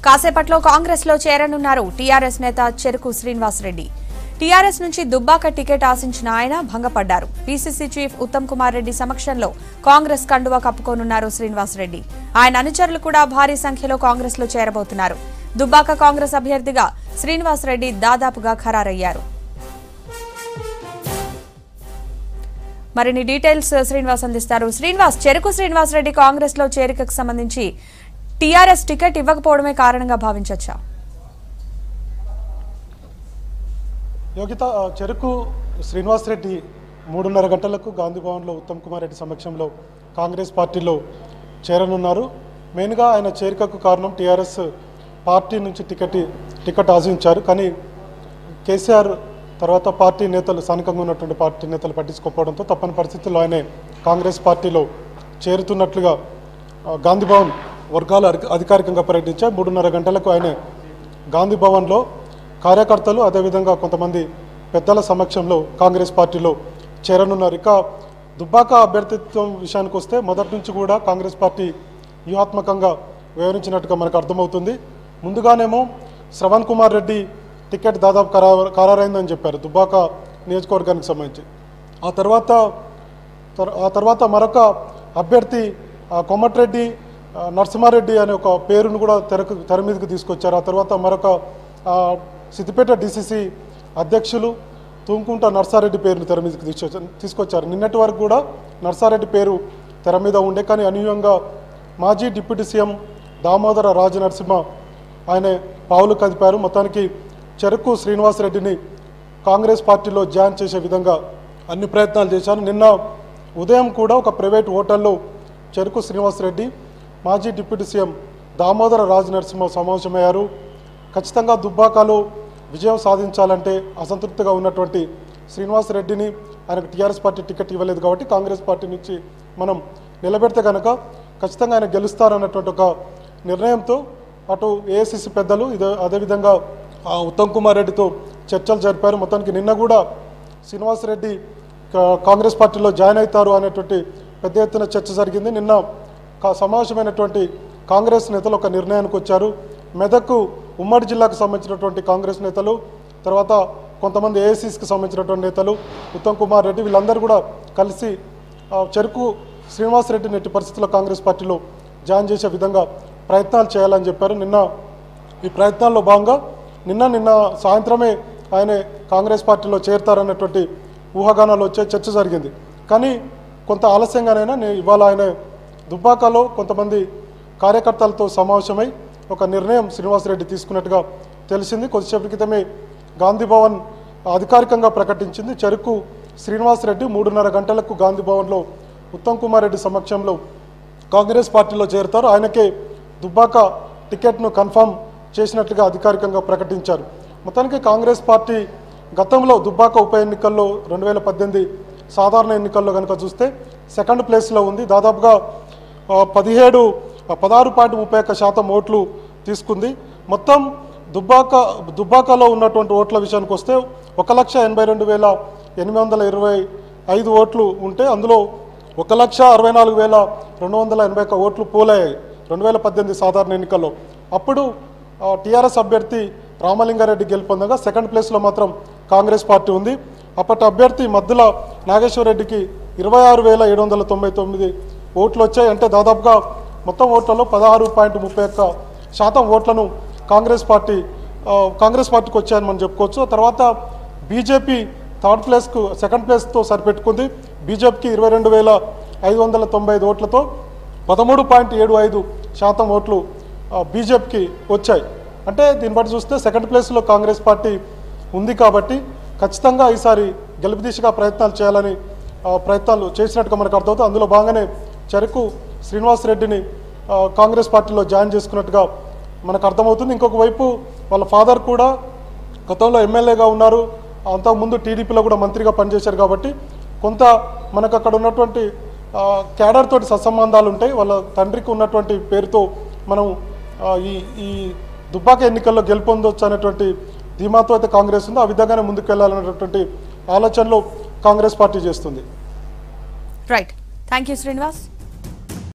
కాసేపట్లో కాంగ్రెస్ లో చేరనున్నారు టీఆర్ఎస్ నేత చెరుకు శ్రీనివాసరెడ్డి టీఆర్ఎస్ నుంచి దుబ్బాక టికెట్ ఆశించిన ఆయన భంగపడ్డారు పీసీసీ చీఫ్ ఉత్తమ్ కుమార్ రెడ్డి సమక్షంలో కాంగ్రెస్ కండువా కప్పుకోనున్నారు శ్రీనివాసరెడ్డి ఆయన అనుచరులు కూడా భారీ సంఖ్యలో కాంగ్రెస్ లో చేరబోతున్నారు దుబ్బాక కాంగ్రెస్ అభ్యర్థిగా శ్రీనివాసరెడ్డి దాదాపుగా ఖరారయ్యారు మరిన్ని డీటెయిల్స్ శ్రీనివాస్ అందిస్తారు శ్రీనివాస్ చెరుకు శ్రీనివాస్ రెడ్డి కాంగ్రెస్ లో చేరికకు సంబంధించి టీఆర్ఎస్ టికెట్ ఇవ్వకపోవడమే కారణంగా భావించొచ్చా యోగిత ఆ, చెరుకు శ్రీనివాసరెడ్డి మూడున్నర గంటలకు గాంధీ భవన్లో ఉత్తమ్ కుమార్ రెడ్డి సమక్షంలో కాంగ్రెస్ పార్టీలో చేరనున్నారు మెయిన్గా ఆయన చేరికకు కారణం టీఆర్ఎస్ పార్టీ నుంచి టికెట్ టికెట్ ఆశించారు కానీ కేసీఆర్ తర్వాత పార్టీ నేతలు స్థానికంగా ఉన్నటువంటి పార్టీ నేతలు పట్టించుకోకపోవడంతో తప్పని పరిస్థితుల్లో ఆయనే కాంగ్రెస్ పార్టీలో చేరుతున్నట్లుగా ఆ, గాంధీ భవన్ వర్గాలు అధిక- అధికారికంగా ప్రకటించాయి మూడున్నర గంటలకు ఆయన గాంధీ భవన్లో కార్యకర్తలు అదేవిధంగా కొంతమంది పెద్దల సమక్షంలో కాంగ్రెస్ పార్టీలో చేరనున్నారు ఇక దుబ్బాక అభ్యర్థిత్వం విషయానికి వస్తే మొదటి నుంచి కూడా కాంగ్రెస్ పార్టీ వ్యూహాత్మకంగా వివరించినట్టుగా మనకు అర్థమవుతుంది ముందుగానేమో శ్రవణ్ కుమార్ రెడ్డి టికెట్ దాదాపు ఖరారు ఖరారైందని చెప్పారు దుబ్బాక నియోజకవర్గానికి సంబంధించి ఆ తర్వాత తర్- ఆ తర్వాత మరొక అభ్యర్థి ఆ, కొమ్మటిరెడ్డి ఆ, నరసింహారెడ్డి అనే ఒక పేరును కూడా తెరకు తెర మీదకి తీసుకొచ్చారు ఆ తర్వాత మరొక ఆ, సిద్దిపేట డిసిసి అధ్యక్షులు తుంకుంట నర్సారెడ్డి పేరును తెర మీదకి తీసుకొచ్చారు తీసుకొచ్చారు నిన్నటి వరకు కూడా నర్సారెడ్డి పేరు తెర మీద ఉండే కానీ అనూహ్యంగా మాజీ డిప్యూటీ సీఎం దామోదర రాజ నరసింహ ఆయన పావులు కదిపారు మొత్తానికి చెరుకు శ్రీనివాసరెడ్డిని కాంగ్రెస్ పార్టీలో జాయిన్ చేసే విధంగా అన్ని ప్రయత్నాలు చేశారు నిన్న ఉదయం కూడా ఒక ప్రైవేట్ హోటల్లో చెరుకు శ్రీనివాసరెడ్డి మాజీ డిప్యూటీ సీఎం దామోదర రాజ నరసింహ సమావేశమయ్యారు ఖచ్చితంగా దుబ్బాకలో విజయం సాధించాలంటే అసంతృప్తిగా ఉన్నటువంటి శ్రీనివాసరెడ్డిని ఆయనకు టీఆర్ఎస్ పార్టీ టికెట్ ఇవ్వలేదు కాబట్టి కాంగ్రెస్ పార్టీ నుంచి మనం నిలబెడితే కనుక ఖచ్చితంగా ఆయన గెలుస్తారన్నటువంటి ఒక నిర్ణయంతో అటు ఏఐసిసి పెద్దలు ఇదే అదేవిధంగా ఆ, ఉత్తమ్ కుమార్ రెడ్డితో చర్చలు జరిపారు మొత్తానికి నిన్న కూడా శ్రీనివాసరెడ్డి కా- కాంగ్రెస్ పార్టీలో జాయిన్ అవుతారు అనేటువంటి పెద్ద ఎత్తున చర్చ జరిగింది నిన్న కా- సమావేశమైనటువంటి కాంగ్రెస్ నేతలు ఒక నిర్ణయానికి వచ్చారు మెదక్కు ఉమ్మడి జిల్లాకు సంబంధించినటువంటి కాంగ్రెస్ నేతలు తర్వాత కొంతమంది ఏఐసీస్కి సంబంధించినటువంటి నేతలు ఉత్తమ్ కుమార్ రెడ్డి వీళ్ళందరూ కూడా కలిసి ఆ, చెరుకు శ్రీనివాసరెడ్డిని ఎట్టి పరిస్థితుల్లో కాంగ్రెస్ పార్టీలో జాయిన్ చేసే విధంగా ప్రయత్నాలు చేయాలని చెప్పారు నిన్న ఈ ప్రయత్నాల్లో భాగంగా నిన్న నిన్న సాయంత్రమే ఆయన కాంగ్రెస్ పార్టీలో చేరతారన్నటువంటి ఊహాగానాలు వచ్చే చర్చ జరిగింది కానీ కొంత ఆలస్యంగానైనా నేను ఇవాళ ఆయన దుబ్బాకలో కొంతమంది కార్యకర్తలతో సమావేశమై ఒక నిర్ణయం శ్రీనివాసరెడ్డి తీసుకున్నట్టుగా తెలిసింది కొద్దిసేపటి క్రితమే గాంధీ భవన్ అధికారికంగా ప్రకటించింది చెరుకు శ్రీనివాసరెడ్డి మూడున్నర గంటలకు గాంధీ భవన్లో ఉత్తమ్ కుమార్ రెడ్డి సమక్షంలో కాంగ్రెస్ పార్టీలో చేరుతారు ఆయనకే దుబ్బాక టికెట్ను కన్ఫర్మ్ చేసినట్లుగా అధికారికంగా ప్రకటించారు మొత్తానికి కాంగ్రెస్ పార్టీ గతంలో దుబ్బాక ఉప ఎన్నికల్లో రెండు వేల పద్దెనిమిది సాధారణ ఎన్నికల్లో కనుక చూస్తే సెకండ్ ప్లేస్లో ఉంది దాదాపుగా ఆ, పదిహేడు ఆ, పదహారు పాయింట్ ముప్పై ఒక్క శాతం ఓట్లు తీసుకుంది మొత్తం దుబ్బాక దుబ్బాకలో ఉన్నటువంటి ఓట్ల విషయానికి వస్తే ఒక లక్ష ఎనభై రెండు వేల ఎనిమిది వందల ఇరవై ఐదు ఓట్లు ఉంటే అందులో ఒక లక్ష అరవై నాలుగు వేల రెండు వందల ఎనభై ఒక్క ఓట్లు పోలయ్యాయి రెండు వేల పద్దెనిమిది సాధారణ ఎన్నికల్లో అప్పుడు టీఆర్ఎస్ అభ్యర్థి రామలింగారెడ్డి గెలుపొందగా సెకండ్ ప్లేస్లో మాత్రం కాంగ్రెస్ పార్టీ ఉంది అప్పటి అభ్యర్థి మద్దుల నాగేశ్వరరెడ్డికి ఇరవై ఆరు వేల ఏడు వందల తొంభై తొమ్మిది ఓట్లు వచ్చాయి అంటే దాదాపుగా మొత్తం ఓట్లలో పదహారు పాయింట్ ముప్పై ఒక్క శాతం ఓట్లను కాంగ్రెస్ పార్టీ ఆ, కాంగ్రెస్ పార్టీకి వచ్చాయని మనం చెప్పుకోవచ్చు ఆ తర్వాత బీజేపీ థర్డ్ ప్లేస్కు సెకండ్ ప్లేస్తో సరిపెట్టుకుంది బీజేపీకి ఇరవై రెండు వేల ఐదు వందల తొంభై ఐదు ఓట్లతో పదమూడు పాయింట్ ఏడు ఐదు శాతం ఓట్లు ఆ, బీజేపీకి వచ్చాయి అంటే దీన్ని బట్టి చూస్తే సెకండ్ ప్లేస్లో కాంగ్రెస్ పార్టీ ఉంది కాబట్టి ఖచ్చితంగా ఈసారి గెలుపు దిశగా ప్రయత్నాలు చేయాలని ఆ, ప్రయత్నాలు చేసినట్టుగా మనకు అర్థమవుతుంది అందులో భాగంగానే చెరుకు శ్రీనివాసరెడ్డిని ఆ, కాంగ్రెస్ పార్టీలో జాయిన్ చేసుకున్నట్టుగా మనకు అర్థమవుతుంది ఇంకొక వైపు వాళ్ళ ఫాదర్ కూడా గతంలో ఎమ్మెల్యేగా ఉన్నారు అంతకుముందు టీడీపీలో కూడా మంత్రిగా పనిచేశారు కాబట్టి కొంత మనకు అక్కడ ఉన్నటువంటి ఆ, క్యాడర్ తోటి సత్సంబంధాలు ఉంటాయి వాళ్ళ తండ్రికి ఉన్నటువంటి పేరుతో మనం ఆ, ఈ ఈ దుబ్బాక ఎన్నికల్లో గెలుపొందొచ్చు అనేటువంటి ధీమాతో అయితే కాంగ్రెస్ ఉందో ఆ విధంగానే ముందుకు వెళ్ళాలనేటువంటి ఆలోచనలో కాంగ్రెస్ పార్టీ చేస్తుంది రైట్ థ్యాంక్ యూ శ్రీనివాస్